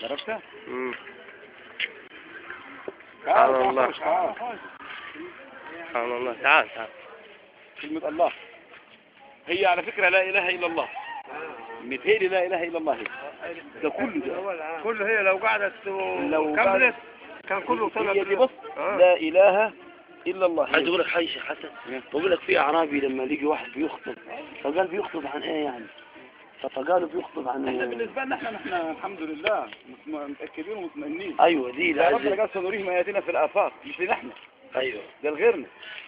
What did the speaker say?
عرفتها؟ مم. تعال، سبحان الله. تعال، تعال. سبحان الله تعال تعال كلمة الله هي على فكرة لا إله إلا الله متهيألي لا إله إلا الله هي ده كله ده كله هي لو قعدت لو كملت كان كله طلع هي دي بص آه. لا إله إلا الله عايز اقول لك حاجه يا شيخ حسن بقول لك في اعرابي لما يجي واحد بيخطب فقال بيخطب عن ايه يعني فقالوا بيخطب احنا عن بالنسبة لنا احنا نحن الحمد لله مطم- متأكدين ومطمئنين ايوه دي ده لا ربنا قال سنريهم آياتنا في الآفاق مش لنحن ايوه ده لغيرنا